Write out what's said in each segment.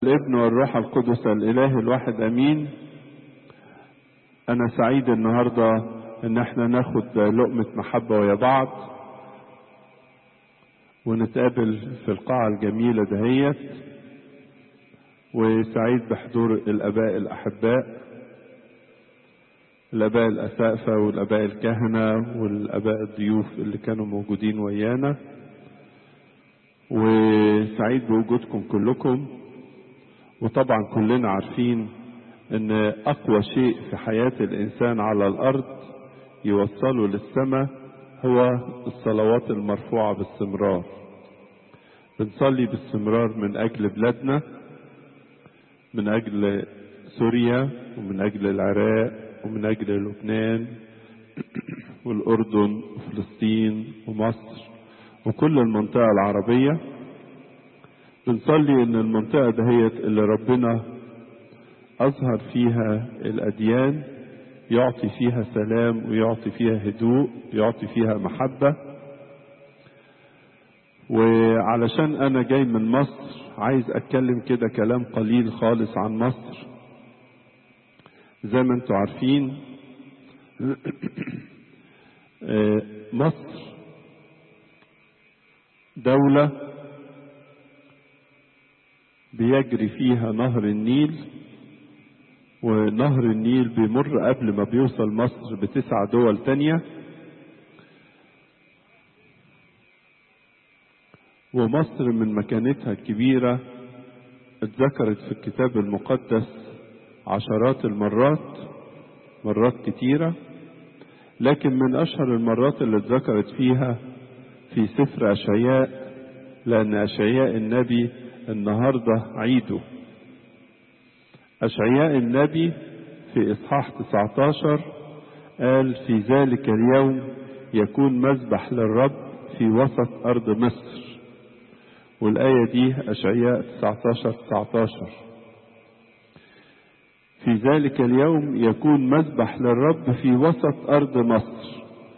الابن والروح القدس الاله الواحد امين انا سعيد النهارده ان احنا ناخد لقمه محبه ويا بعض ونتقابل في القاعه الجميله دهيت وسعيد بحضور الاباء الاحباء الاباء الاسقفه والاباء الكهنه والاباء الضيوف اللي كانوا موجودين ويانا وسعيد بوجودكم كلكم وطبعا كلنا عارفين ان اقوى شيء في حياة الانسان على الارض يوصله للسماء هو الصلوات المرفوعة باستمرار بنصلي باستمرار من اجل بلادنا من اجل سوريا ومن اجل العراق ومن اجل لبنان والاردن وفلسطين ومصر وكل المنطقة العربية بنصلي ان المنطقة دهيت اللي ربنا اظهر فيها الاديان يعطي فيها سلام ويعطي فيها هدوء يعطي فيها محبة وعلشان انا جاي من مصر عايز اتكلم كده كلام قليل خالص عن مصر زي ما انتم عارفين مصر دولة بيجري فيها نهر النيل ونهر النيل بيمر قبل ما بيوصل مصر بتسع دول تانية ومصر من مكانتها الكبيرة اتذكرت في الكتاب المقدس عشرات المرات مرات كتيرة لكن من أشهر المرات اللي اتذكرت فيها في سفر أشعياء لأن أشعياء النبي النهاردة عيده أشعياء النبي في إصحاح 19 قال في ذلك اليوم يكون مذبح للرب في وسط أرض مصر والآية دي أشعياء 19 19 في ذلك اليوم يكون مذبح للرب في وسط أرض مصر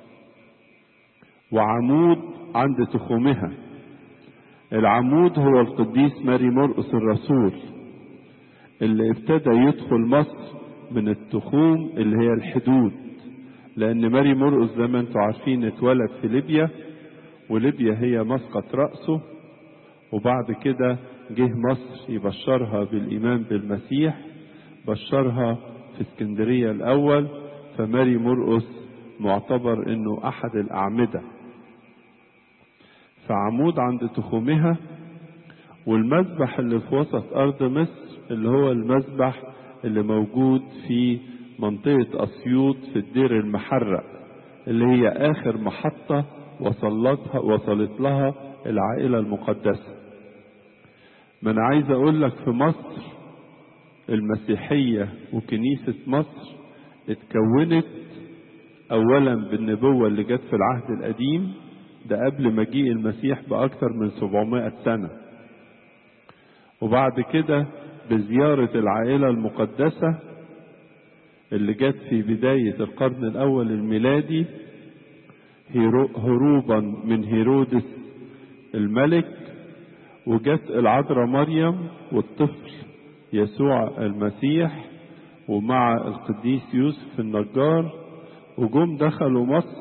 وعمود عند تخومها العمود هو القديس ماري مرقس الرسول اللي ابتدى يدخل مصر من التخوم اللي هي الحدود لان ماري مرقس زي ما انتم عارفين اتولد في ليبيا وليبيا هي مسقط رأسه وبعد كده جه مصر يبشرها بالإيمان بالمسيح بشرها في اسكندرية الأول فماري مرقس معتبر انه احد الاعمدة فعمود عند تخومها والمذبح اللي في وسط ارض مصر اللي هو المذبح اللي موجود في منطقة اسيوط في الدير المحرق اللي هي اخر محطة وصلتها وصلت لها العائلة المقدسة ما انا عايز اقول لك في مصر المسيحية وكنيسة مصر اتكونت اولا بالنبوة اللي جت في العهد القديم ده قبل مجيء المسيح باكثر من 700 سنة وبعد كده بزيارة العائلة المقدسة اللي جت في بداية القرن الاول الميلادي هروبا من هيرودس الملك وجت العذراء مريم والطفل يسوع المسيح ومع القديس يوسف النجار وجم دخلوا مصر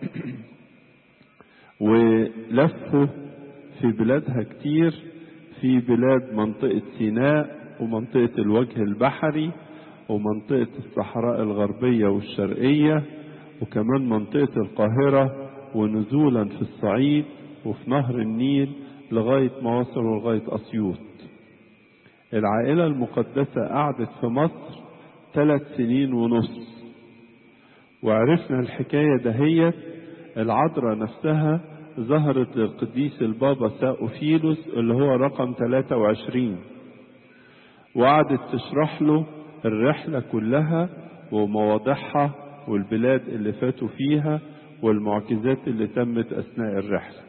ولفوا في بلادها كتير في بلاد منطقة سيناء ومنطقة الوجه البحري ومنطقة الصحراء الغربية والشرقية وكمان منطقة القاهرة ونزولا في الصعيد وفي نهر النيل لغاية ما وصلوا لغاية أسيوط العائلة المقدسة قعدت في مصر ثلاث سنين ونص وعرفنا الحكاية دهيت العذراء نفسها ظهرت للقديس البابا ساوفيلوس اللي هو رقم 23 وقعدت تشرح له الرحلة كلها ومواضعها والبلاد اللي فاتوا فيها والمعجزات اللي تمت أثناء الرحلة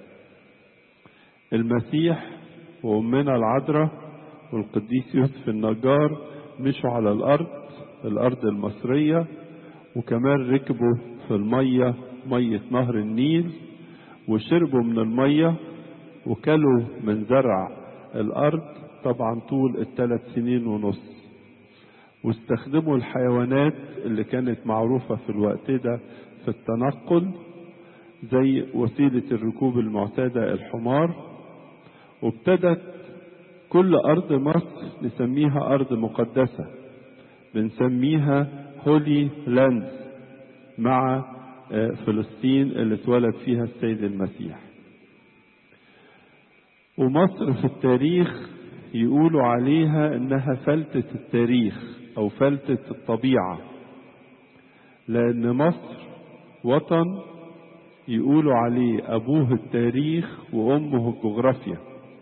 المسيح وأمنا العذراء والقديس يوسف النجار مشوا على الأرض الأرض المصرية وكمان ركبوا في المية مية نهر النيل وشربوا من المية وكلوا من زرع الأرض طبعا طول الثلاث سنين ونص واستخدموا الحيوانات اللي كانت معروفة في الوقت ده في التنقل زي وسيلة الركوب المعتادة الحمار وابتدت كل أرض مصر نسميها أرض مقدسة بنسميها هولي لاند مع فلسطين اللي اتولد فيها السيد المسيح ومصر في التاريخ يقولوا عليها انها فلتة التاريخ او فلتة الطبيعة لان مصر وطن يقولوا عليه ابوه التاريخ وامه الجغرافيا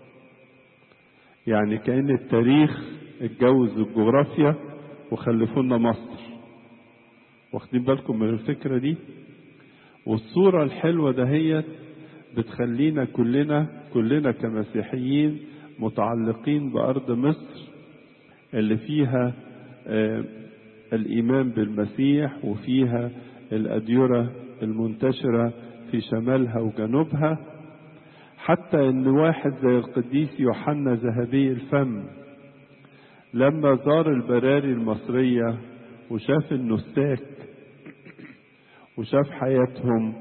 يعني كأن التاريخ اتجوز الجغرافيا وخلفونا مصر واخدين بالكم من الفكرة دي والصورة الحلوة دهيت بتخلينا كلنا كلنا كمسيحيين متعلقين بأرض مصر اللي فيها آه الإيمان بالمسيح وفيها الأديرة المنتشرة في شمالها وجنوبها حتى ان واحد زي القديس يوحنا ذهبي الفم لما زار البراري المصرية وشاف النساك وشاف حياتهم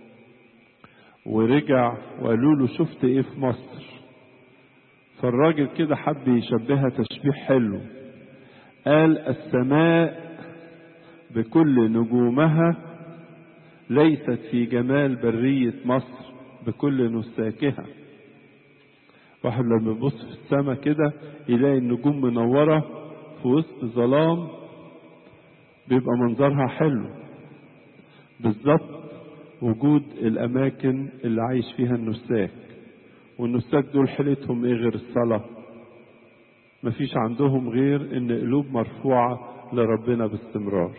ورجع وقالوا له شفت ايه في مصر فالراجل كده حب يشبهها تشبيه حلو قال السماء بكل نجومها ليست في جمال برية مصر بكل نساكها واحد لما يبص في السماء كده يلاقي النجوم منورة في وسط ظلام بيبقى منظرها حلو بالظبط وجود الأماكن اللي عايش فيها النساك والنساك دول حيلتهم ايه غير الصلاة مفيش عندهم غير ان قلوب مرفوعة لربنا باستمرار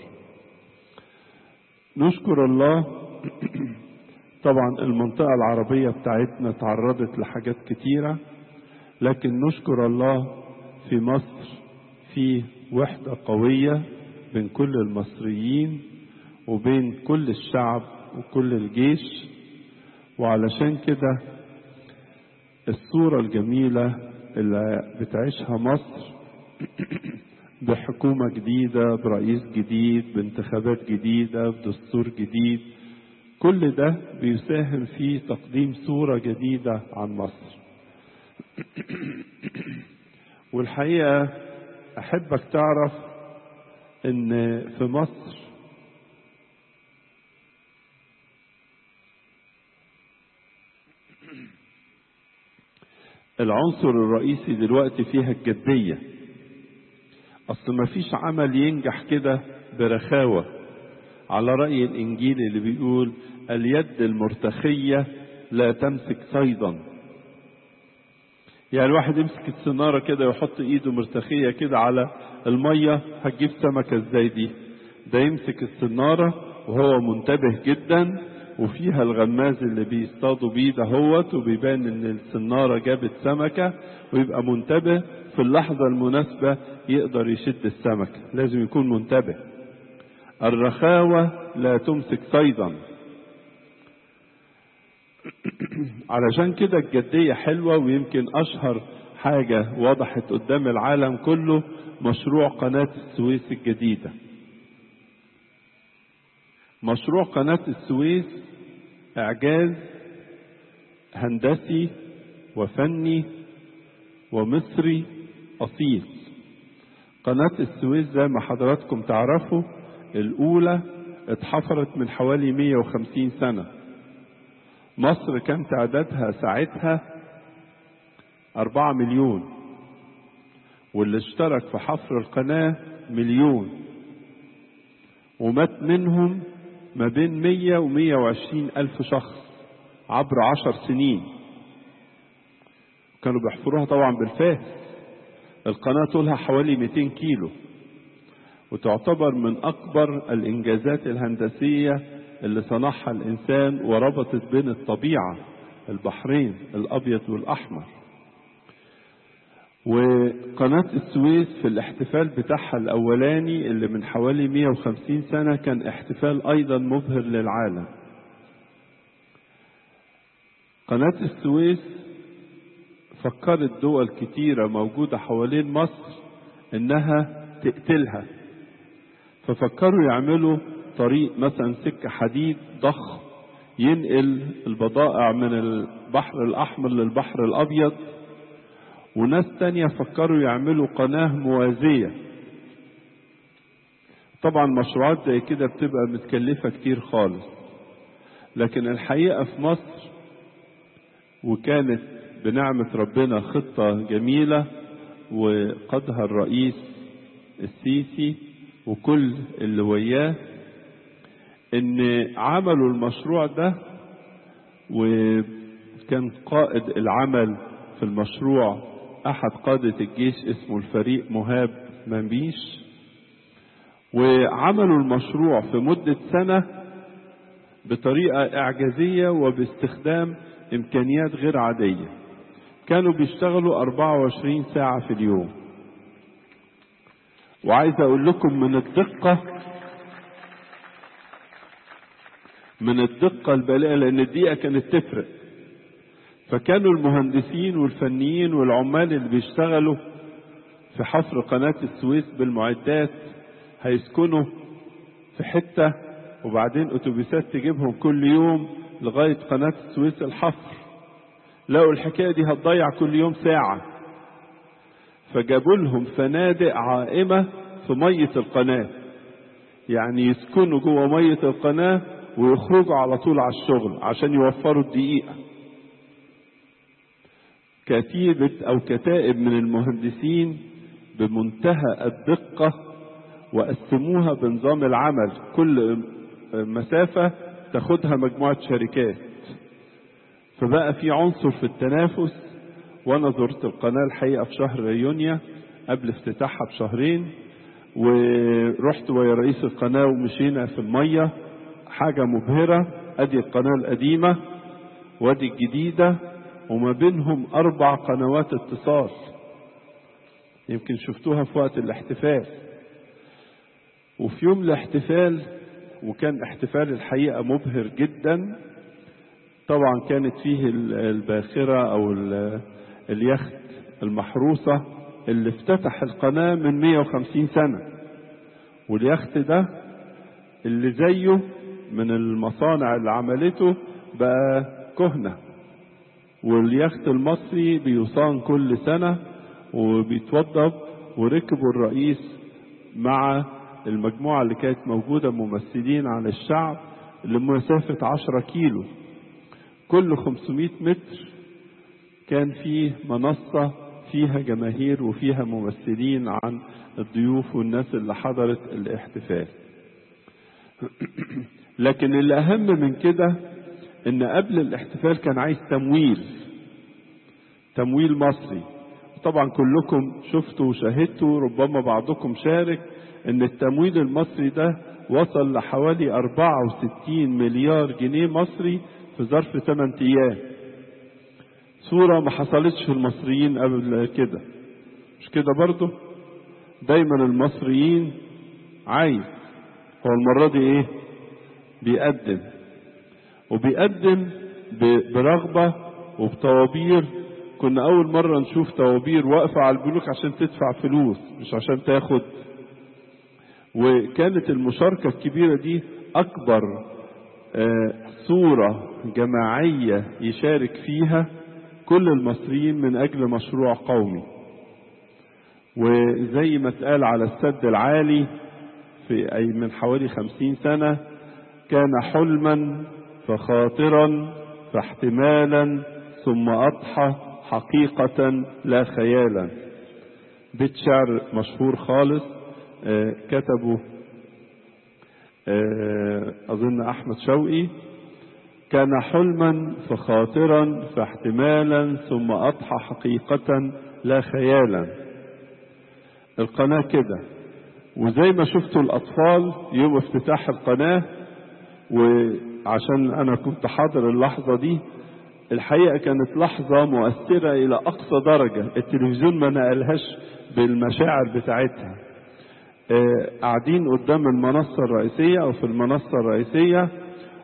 نشكر الله طبعا المنطقة العربية بتاعتنا تعرضت لحاجات كتيرة لكن نشكر الله في مصر في وحدة قوية بين كل المصريين وبين كل الشعب وكل الجيش وعلشان كده الصورة الجميلة اللي بتعيشها مصر بحكومة جديدة برئيس جديد بانتخابات جديدة بدستور جديد كل ده بيساهم في تقديم صورة جديدة عن مصر والحقيقة أحبك تعرف إن في مصر العنصر الرئيسي دلوقتي فيها الجدية أصل ما فيش عمل ينجح كده برخاوة على رأي الإنجيل اللي بيقول اليد المرتخية لا تمسك صيدا يعني الواحد يمسك السنارة كده ويحط ايده مرتخية كده على المية هتجيب سمكة ازاي دي ده يمسك السنارة وهو منتبه جدا وفيها الغماز اللي بيصطادوا بيه دهوت وبيبان ان السنارة جابت سمكة ويبقى منتبه في اللحظة المناسبة يقدر يشد السمكة لازم يكون منتبه الرخاوة لا تمسك صيدا علشان كده الجدية حلوة ويمكن أشهر حاجة وضحت قدام العالم كله مشروع قناة السويس الجديدة مشروع قناة السويس إعجاز هندسي وفني ومصري أصيل قناة السويس زي ما حضراتكم تعرفوا الأولى اتحفرت من حوالي 150 سنة مصر كان تعدادها ساعتها أربعة مليون واللي اشترك في حفر القناة مليون ومات منهم ما بين مية ومية وعشرين ألف شخص عبر عشر سنين كانوا بيحفروها طبعا بالفاس القناة طولها حوالي 200 كيلو وتعتبر من أكبر الإنجازات الهندسية اللي صنعها الإنسان وربطت بين الطبيعة البحرين الأبيض والأحمر وقناة السويس في الاحتفال بتاعها الأولاني اللي من حوالي 150 سنة كان احتفال أيضا مبهر للعالم قناة السويس فكرت دول كتيرة موجودة حوالين مصر إنها تقتلها ففكروا يعملوا طريق مثلا سكة حديد ضخم ينقل البضائع من البحر الأحمر للبحر الأبيض وناس تانية فكروا يعملوا قناة موازية طبعا مشروعات زي كده بتبقى متكلفة كتير خالص لكن الحقيقة في مصر وكانت بنعمة ربنا خطة جميلة وقادها الرئيس السيسي وكل اللي وياه ان عملوا المشروع ده وكان قائد العمل في المشروع احد قادة الجيش اسمه الفريق مهاب منبيش وعملوا المشروع في مدة سنة بطريقة اعجازية وباستخدام امكانيات غير عادية كانوا بيشتغلوا 24 ساعة في اليوم وعايز اقول لكم من الدقة من الدقة البالغة لان الدقيقة كانت تفرق فكانوا المهندسين والفنيين والعمال اللي بيشتغلوا في حفر قناة السويس بالمعدات هيسكنوا في حتة وبعدين اتوبيسات تجيبهم كل يوم لغاية قناة السويس الحفر لقوا الحكاية دي هتضيع كل يوم ساعة فجابوا لهم فنادق عائمة في مية القناة يعني يسكنوا جوه مية القناة ويخرجوا على طول على الشغل عشان يوفروا الدقيقة كتيبة أو كتائب من المهندسين بمنتهى الدقة وقسموها بنظام العمل كل مسافة تاخدها مجموعة شركات فبقى في عنصر في التنافس وانا زرت القناة الحقيقة في شهر يونيو قبل افتتاحها بشهرين ورحت ويا رئيس القناة ومشينا في المية حاجة مبهرة ادي القناة القديمة وادي الجديدة وما بينهم اربع قنوات اتصال يمكن شفتوها في وقت الاحتفال وفي يوم الاحتفال وكان احتفال الحقيقة مبهر جدا طبعا كانت فيه الباخرة او اليخت المحروسة اللي افتتح القناة من 150 سنة واليخت ده اللي زيه من المصانع اللي عملته بقى كهنة واليخت المصري بيصان كل سنة وبيتوضب وركبوا الرئيس مع المجموعة اللي كانت موجودة ممثلين عن الشعب لمسافة عشرة كيلو كل 500 متر كان فيه منصة فيها جماهير وفيها ممثلين عن الضيوف والناس اللي حضرت الاحتفال لكن اللي أهم من كده إن قبل الاحتفال كان عايز تمويل تمويل مصري طبعا كلكم شفتوا وشاهدتوا ربما بعضكم شارك ان التمويل المصري ده وصل لحوالي 64 مليار جنيه مصري في ظرف 8 ايام صورة ما حصلتش في المصريين قبل كده مش كده برضه دايما المصريين عايز هو المرة دي ايه بيقدم وبيقدم برغبة وبطوابير كنا أول مرة نشوف طوابير واقفة على البنوك عشان تدفع فلوس مش عشان تاخد وكانت المشاركة الكبيرة دي أكبر صورة جماعية يشارك فيها كل المصريين من أجل مشروع قومي وزي ما اتقال على السد العالي في أي من حوالي خمسين سنة كان حلما فخاطرا فاحتمالا ثم أضحى حقيقة لا خيالا بيت شعر مشهور خالص آه كتبه آه أظن أحمد شوقي كان حلما فخاطرا فاحتمالا ثم أضحى حقيقة لا خيالا القناة كده وزي ما شفتوا الأطفال يوم افتتاح القناة وعشان أنا كنت حاضر اللحظة دي الحقيقة كانت لحظة مؤثرة إلى أقصى درجة التلفزيون ما نقلهاش بالمشاعر بتاعتها قاعدين قدام المنصة الرئيسية أو في المنصة الرئيسية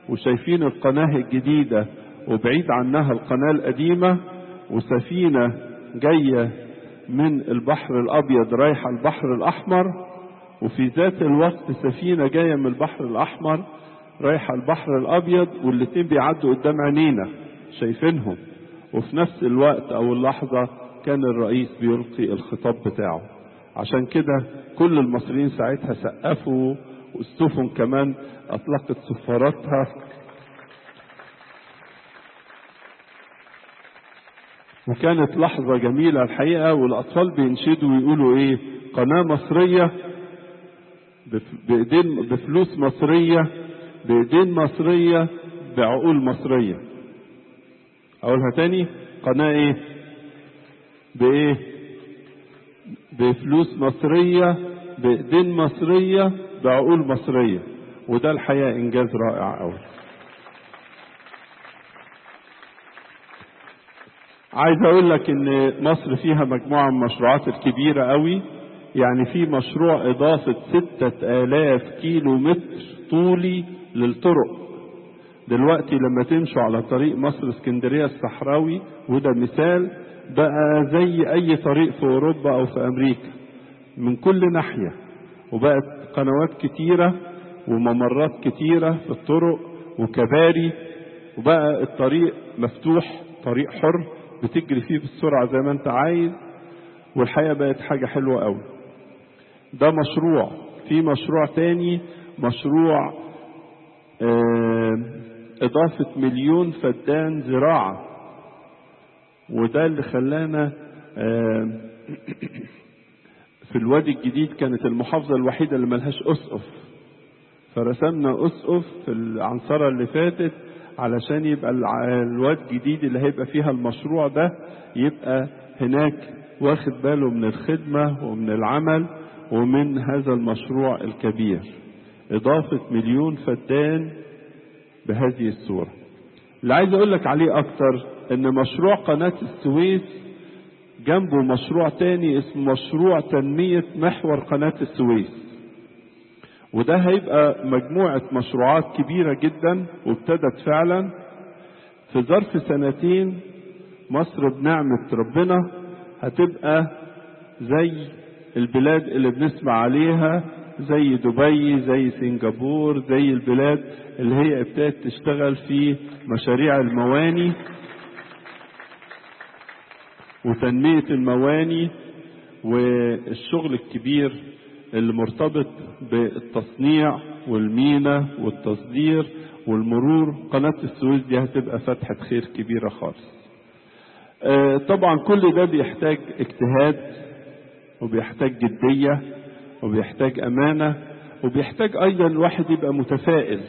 وشايفين القناة الجديدة وبعيد عنها القناة القديمة وسفينة جاية من البحر الأبيض رايحة البحر الأحمر وفي ذات الوقت سفينة جاية من البحر الأحمر رايحة البحر الأبيض والاتنين بيعدوا قدام عينينا شايفينهم وفي نفس الوقت أو اللحظة كان الرئيس بيلقي الخطاب بتاعه عشان كده كل المصريين ساعتها سقفوا والسفن كمان أطلقت سفاراتها وكانت لحظة جميلة الحقيقة والأطفال بينشدوا ويقولوا إيه قناة مصرية بإيدين بفلوس مصرية بإيدين مصرية بعقول مصرية أقولها تاني قناة إيه بإيه بفلوس مصرية بإيدين مصرية بعقول مصرية وده الحقيقة إنجاز رائع أوي عايز اقول لك ان مصر فيها مجموعة من المشروعات الكبيرة قوي يعني في مشروع اضافة ستة الاف كيلو متر طولي للطرق دلوقتي لما تمشوا على طريق مصر اسكندرية الصحراوي وده مثال بقى زي اي طريق في اوروبا او في امريكا من كل ناحية وبقت قنوات كتيرة وممرات كتيرة في الطرق وكباري وبقى الطريق مفتوح طريق حر بتجري فيه بالسرعة زي ما انت عايز والحقيقة بقت حاجة حلوة قوي ده مشروع في مشروع تاني مشروع اه إضافة مليون فدان زراعة وده اللي خلانا اه في الوادي الجديد كانت المحافظة الوحيدة اللي ملهاش أسقف فرسمنا أسقف في العنصرة اللي فاتت علشان يبقى الواد الجديد اللي هيبقى فيها المشروع ده يبقى هناك واخد باله من الخدمة ومن العمل ومن هذا المشروع الكبير إضافة مليون فدان بهذه الصورة اللي عايز أقول لك عليه أكتر إن مشروع قناة السويس جنبه مشروع تاني اسمه مشروع تنمية محور قناة السويس وده هيبقى مجموعة مشروعات كبيرة جدا وابتدت فعلا في ظرف سنتين مصر بنعمة ربنا هتبقى زي البلاد اللي بنسمع عليها زي دبي زي سنغافور زي البلاد اللي هي ابتدت تشتغل في مشاريع المواني وتنمية المواني والشغل الكبير اللي مرتبط بالتصنيع والمينا والتصدير والمرور قناة السويس دي هتبقى فتحة خير كبيرة خالص آه طبعا كل ده بيحتاج اجتهاد وبيحتاج جدية وبيحتاج أمانة وبيحتاج أيضا الواحد يبقى متفائل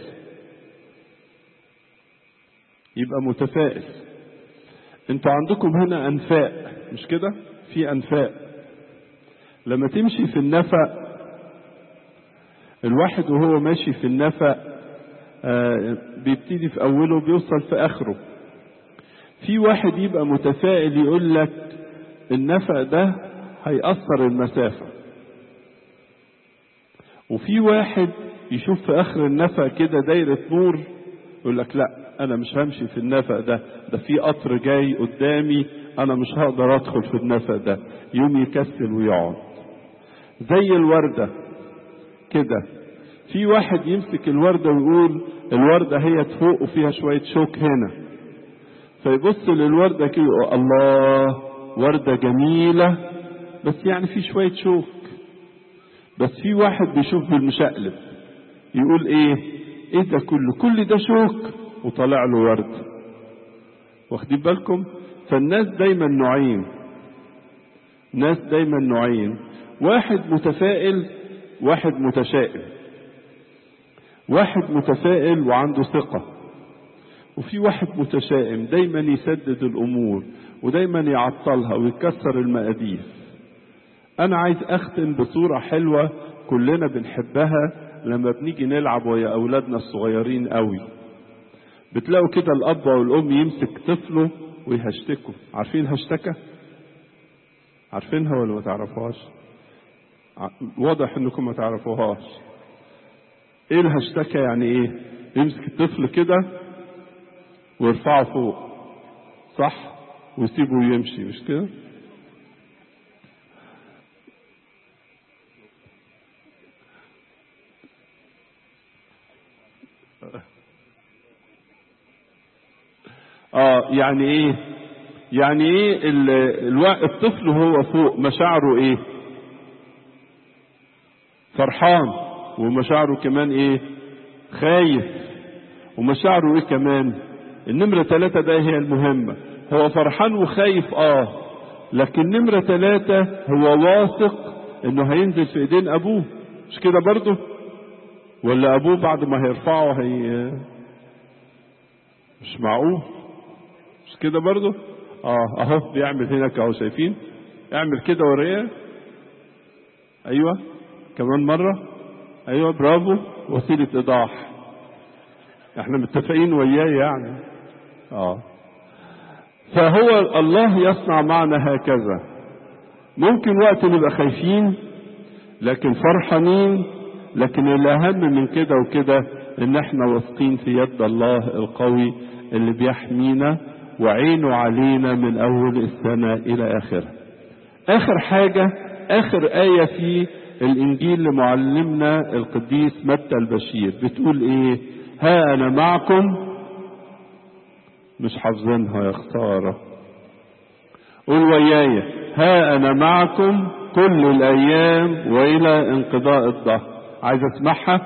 يبقى متفائل انتوا عندكم هنا أنفاق مش كده في أنفاق لما تمشي في النفق الواحد وهو ماشي في النفق آه بيبتدي في أوله بيوصل في آخره في واحد يبقى متفائل يقول لك النفق ده هيأثر المسافة وفي واحد يشوف في آخر النفق كده دايرة نور يقول لك لا أنا مش همشي في النفق ده ده في قطر جاي قدامي أنا مش هقدر أدخل في النفق ده يوم يكسل ويقعد زي الوردة كده في واحد يمسك الوردة ويقول الوردة هي تفوق وفيها شوية شوك هنا فيبص للوردة كده يقول الله وردة جميلة بس يعني في شوية شوك بس في واحد بيشوف بالمشقلب يقول ايه ايه ده كله كل ده شوك وطلع له ورد واخدين بالكم فالناس دايما نوعين ناس دايما نوعين واحد متفائل واحد متشائم واحد متفائل وعنده ثقة وفي واحد متشائم دايما يسدد الأمور ودايما يعطلها ويكسر المقاديف أنا عايز أختم بصورة حلوة كلنا بنحبها لما بنيجي نلعب ويا أولادنا الصغيرين قوي بتلاقوا كده الأب والأم يمسك طفله ويهشتكوا عارفين هشتكة؟ عارفينها ولا ما تعرفوهاش؟ واضح انكم ما تعرفوهاش ايه الهشتكة يعني ايه يمسك الطفل كده ويرفعه فوق صح ويسيبه يمشي مش كده اه يعني ايه يعني ايه ال- الوا- الطفل وهو فوق مشاعره ايه فرحان ومشاعره كمان ايه خايف ومشاعره ايه كمان النمرة ثلاثة ده هي المهمة هو فرحان وخايف اه لكن نمرة ثلاثة هو واثق انه هينزل في ايدين ابوه مش كده برضه ولا ابوه بعد ما هيرفعه هي مش معقول مش كده برضه اه اهو بيعمل هناك اهو شايفين اعمل كده وريه ايوه كمان مرة ايوه برافو وسيلة ايضاح احنا متفقين وياه يعني اه فهو الله يصنع معنا هكذا ممكن وقت نبقى خايفين لكن فرحانين لكن الاهم من كده وكده ان احنا واثقين في يد الله القوي اللي بيحمينا وعينه علينا من اول السنة الى اخرها اخر حاجة اخر آية في الانجيل لمعلمنا القديس متى البشير بتقول ايه ها انا معكم مش حافظينها يا خسارة قول وياي ها انا معكم كل الايام والى انقضاء الظهر عايز اسمعها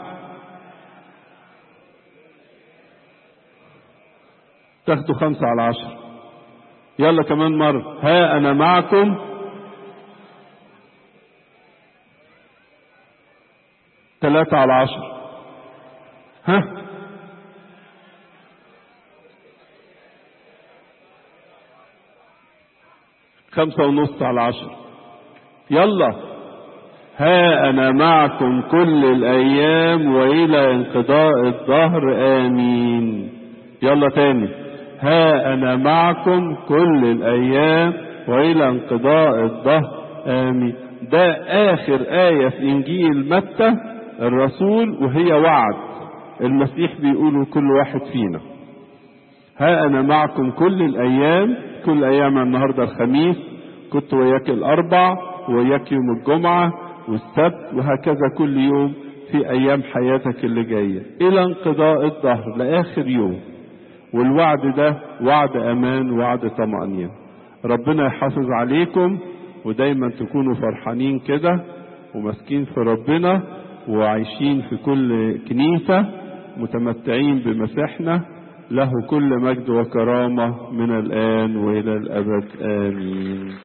تاخدوا خمسة على عشر يلا كمان مرة ها انا معكم ثلاثة على عشر ها خمسة ونص على عشر يلا ها أنا معكم كل الأيام وإلى انقضاء الظهر آمين يلا تاني ها أنا معكم كل الأيام وإلى انقضاء الظهر آمين ده آخر آية في إنجيل متى الرسول وهي وعد المسيح بيقوله كل واحد فينا ها أنا معكم كل الأيام كل أيام النهاردة الخميس كنت وياك الأربع وياك يوم الجمعة والسبت وهكذا كل يوم في أيام حياتك اللي جاية إلى انقضاء الظهر لآخر يوم والوعد ده وعد أمان وعد طمأنينة ربنا يحافظ عليكم ودايما تكونوا فرحانين كده وماسكين في ربنا وعايشين في كل كنيسة متمتعين بمسيحنا له كل مجد وكرامة من الآن وإلى الأبد آمين